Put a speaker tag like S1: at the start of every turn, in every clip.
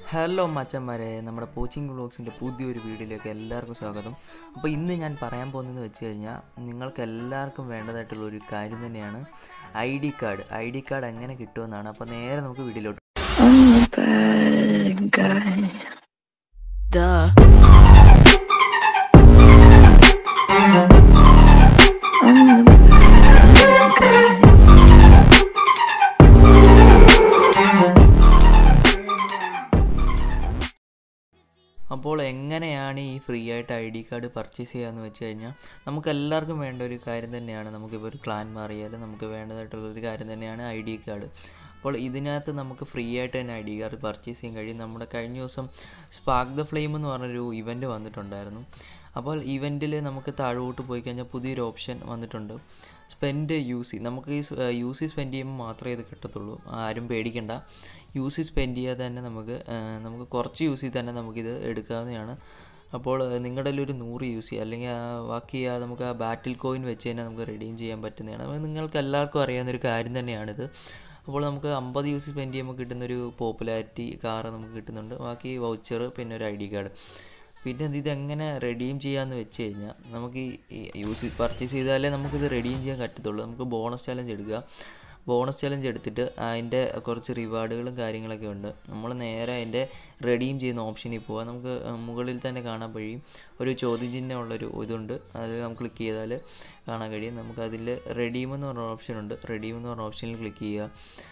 S1: Hello മച്ചന്മാരെ നമ്മുടെ poaching വ്ളോഗ്സിൻ്റെ പുതിയൊരു വീഡിയോയിലേക്ക് എല്ലാവർക്കും സ്വാഗതം അപ്പോൾ ഇന്ന് ഞാൻ പറയാൻ പോകുന്നതെന്ന് വെച്ച് കഴിഞ്ഞാൽ നിങ്ങൾക്ക് എല്ലാവർക്കും വേണ്ടതായിട്ടുള്ള ഒരു കാര്യം തന്നെയാണ് I D card I D card എങ്ങനെ കിട്ടുമെന്നാണ് അപ്പോൾ നേരെ നമുക്ക് വീഡിയോയിലോട്ട്
S2: I'm a bad guy. Duh. I'm the bad guy.
S1: അപ്പോൾ എങ്ങനെയാണ് ഈ ഫ്രീ ആയിട്ട് ഐ ഡി കാർഡ് പർച്ചേസ് ചെയ്യാന്ന് വെച്ച് കഴിഞ്ഞാൽ നമുക്ക് എല്ലാവർക്കും വേണ്ട ഒരു കാര്യം തന്നെയാണ് നമുക്കിപ്പോൾ ഒരു ക്ലാൻ മാറിയാൽ നമുക്ക് വേണ്ടതായിട്ടുള്ള ഒരു കാര്യം തന്നെയാണ് ഐ ഡി കാർഡ് അപ്പോൾ ഇതിനകത്ത് നമുക്ക് ഫ്രീ ആയിട്ട് തന്നെ ഐ ഡി കാർഡ് പർച്ചേസ് ചെയ്യാൻ കഴിയും നമ്മുടെ കഴിഞ്ഞ ദിവസം സ്പാർക്ക് ദ ഫ്ലെയിം എന്ന് പറഞ്ഞൊരു ഇവൻറ്റ് വന്നിട്ടുണ്ടായിരുന്നു അപ്പോൾ ഇവൻറ്റിൽ നമുക്ക് താഴോട്ട് പോയി കഴിഞ്ഞാൽ പുതിയൊരു ഓപ്ഷൻ വന്നിട്ടുണ്ട് സ്പെൻഡ് യു സി നമുക്ക് ഈ യു സി സ്പെൻഡ് ചെയ്യുമ്പോൾ മാത്രമേ ഇത് കിട്ടത്തുള്ളൂ ആരും പേടിക്കണ്ട യു സി സ്പെൻഡ് ചെയ്യാതെ തന്നെ നമുക്ക് ആ, നമുക്ക് കുറച്ച് യൂസ് ചെയ്ത് തന്നെ നമുക്കിത് എടുക്കാവുന്നതാണ് അപ്പോൾ നിങ്ങളുടെ കയ്യിൽ ഒരു നൂറ് യൂസ് ചെയ്യുക അല്ലെങ്കിൽ ആ ബാക്കി ആ നമുക്ക് ആ ബാറ്റിൽ കോയിൻ വെച്ച് തന്നെ നമുക്ക് റെഡീം ചെയ്യാൻ പറ്റുന്നതാണ് അപ്പോൾ നിങ്ങൾക്ക് എല്ലാവർക്കും അറിയാവുന്നൊരു കാര്യം തന്നെയാണിത് അപ്പോൾ നമുക്ക് അമ്പത് യൂസ് സ്പെൻഡ് ചെയ്യുമ്പോൾ കിട്ടുന്നൊരു പോപ്പുലാരിറ്റി കാറ് നമുക്ക് കിട്ടുന്നുണ്ട് ബാക്കി വൗച്ചർ പിന്നെ ഒരു ഐ ഡി കാർഡ് പിന്നെ ഇത് ഇതെങ്ങനെ റെഡീം ചെയ്യാമെന്ന് വെച്ച് കഴിഞ്ഞാൽ നമുക്ക് ഈ യൂസ് പർച്ചേസ് ചെയ്താലേ നമുക്കിത് റെഡീം ചെയ്യാൻ പറ്റത്തുള്ളൂ നമുക്ക് ബോണസ് ചലഞ്ച് എടുക്കുക ബോണസ് ചലഞ്ച് എടുത്തിട്ട് അതിൻ്റെ കുറച്ച് റിവാർഡുകളും കാര്യങ്ങളൊക്കെ ഉണ്ട് നമ്മൾ നേരെ അതിൻ്റെ റെഡീം ചെയ്യുന്ന ഓപ്ഷനിൽ പോവുക നമുക്ക് മുകളിൽ തന്നെ കാണാൻ കഴിയും ഒരു ചോദ്യം ചിഹ്നമുള്ളൊരു ഇതുണ്ട് അത് നമുക്ക് ക്ലിക്ക് ചെയ്താൽ കാണാൻ കഴിയും നമുക്ക് അതിൽ റെഡീം എന്ന് പറഞ്ഞ ഓപ്ഷൻ ഉണ്ട് റെഡീം എന്ന് പറഞ്ഞ ഓപ്ഷനിൽ ക്ലിക്ക് ചെയ്യുക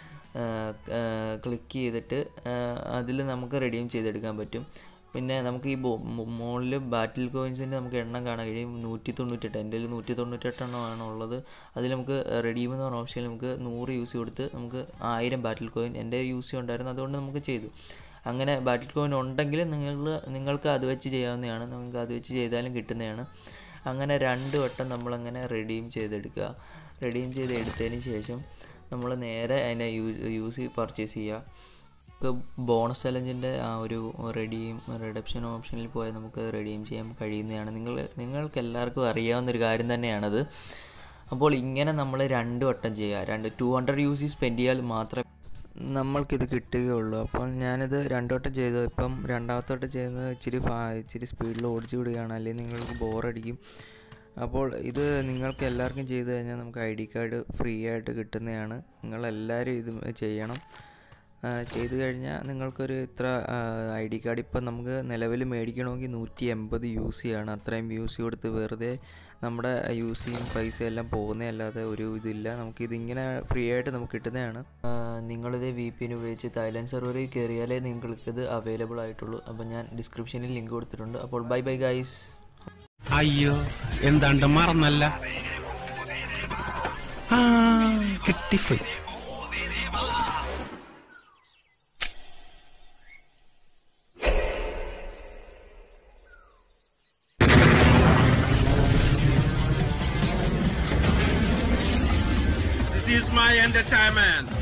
S1: ക്ലിക്ക് ചെയ്തിട്ട് അതിൽ നമുക്ക് റെഡീം ചെയ്തെടുക്കാൻ പറ്റും പിന്നെ നമുക്ക് ഈ മുകളിൽ ബാറ്റിൽ കോയിൻസിൻ്റെ നമുക്ക് എണ്ണം കാണാൻ കഴിയും നൂറ്റി തൊണ്ണൂറ്റെട്ട് എൻ്റെ കയ്യിൽ നൂറ്റി തൊണ്ണൂറ്റെട്ട് എണ്ണമാണ് ഉള്ളത് അതിൽ നമുക്ക് റെഡീം എന്ന് പറഞ്ഞ ഓപ്ഷനിൽ നമുക്ക് നൂറ് യൂസ് കൊടുത്ത് നമുക്ക് ആയിരം ബാറ്റിൽ കോയിൻ എൻ്റെ യൂസ് ഉണ്ടായിരുന്നു അതുകൊണ്ട് നമുക്ക് ചെയ്തു അങ്ങനെ ബാറ്റിൽ കോയിൻ ഉണ്ടെങ്കിൽ നിങ്ങൾ നിങ്ങൾക്ക് അത് വെച്ച് ചെയ്യാവുന്നതാണ് നിങ്ങൾക്ക് അത് വെച്ച് ചെയ്താലും കിട്ടുന്നതാണ് അങ്ങനെ രണ്ട് വട്ടം നമ്മളങ്ങനെ റെഡീം ചെയ്തെടുക്കുക റെഡീം ചെയ്ത് എടുത്തതിന് ശേഷം നമ്മൾ നേരെ അതിനെ യൂസ് പർച്ചേസ് ചെയ്യുക നമുക്ക് ബോണസ് ചലഞ്ചിൻ്റെ ആ ഒരു റെഡീം റിഡപ്ഷൻ ഓപ്ഷനിൽ പോയാൽ നമുക്ക് റെഡീം ചെയ്യാൻ കഴിയുന്നതാണ് നിങ്ങൾ നിങ്ങൾക്ക് എല്ലാവർക്കും അറിയാവുന്ന ഒരു കാര്യം തന്നെയാണത് അപ്പോൾ ഇങ്ങനെ നമ്മൾ രണ്ട് വട്ടം ചെയ്യുക രണ്ട് ടു ഹൺഡ്രഡ് യൂസ് സ്പെൻഡ് ചെയ്യാൽ മാത്രമേ നമ്മൾക്കിത് കിട്ടുകയുള്ളൂ അപ്പോൾ ഞാനിത് രണ്ട് വട്ടം ചെയ്തു ഇപ്പം രണ്ടാമത്തെ വട്ടം ചെയ്യുന്നത് ഇച്ചിരി ഫാ ഇച്ചിരി സ്പീഡിൽ ഓടിച്ചു വിടുകയാണ് അല്ലെങ്കിൽ നിങ്ങൾക്ക് ബോറടിക്കും അപ്പോൾ ഇത് നിങ്ങൾക്ക് എല്ലാവർക്കും ചെയ്തു കഴിഞ്ഞാൽ നമുക്ക് ഐ ഡി കാർഡ് ഫ്രീ ആയിട്ട് കിട്ടുന്നതാണ് നിങ്ങളെല്ലാവരും ഇത് ചെയ്യണം ആ, ചെയ്തു കഴിഞ്ഞാൽ നിങ്ങൾക്കൊരു ഇത്ര ഐ ഡി കാർഡ് ഇപ്പം നമുക്ക് നിലവിൽ മേടിക്കണമെങ്കിൽ നൂറ്റി എൺപത് യൂസ് ചെയ്യണം അത്രയും യൂസ് കൊടുത്ത് വെറുതെ നമ്മുടെ യൂസ് ചെയ്യും പൈസ എല്ലാം പോകുന്നതല്ലാതെ ഒരു ഇതില്ല നമുക്ക് ഇതിങ്ങനെ ഫ്രീ ആയിട്ട് നമുക്ക് കിട്ടുന്നതാണ് ആ, നിങ്ങളിത് വി പി എൻ ഉപയോഗിച്ച് തായ്ലാൻഡ് സെർവറിൽ കയറിയാലേ നിങ്ങൾക്കിത് അവൈലബിൾ ആയിട്ടുള്ളൂ അപ്പോൾ ഞാൻ ഡിസ്ക്രിപ്ഷനിൽ ലിങ്ക് കൊടുത്തിട്ടുണ്ട് അപ്പോൾ ബൈ ബൈ ഗൈസ്
S3: അയ്യോ എന്താണ്ട് മറന്നല്ല ആ കിട്ടിപ്പോയി This is my entertainment.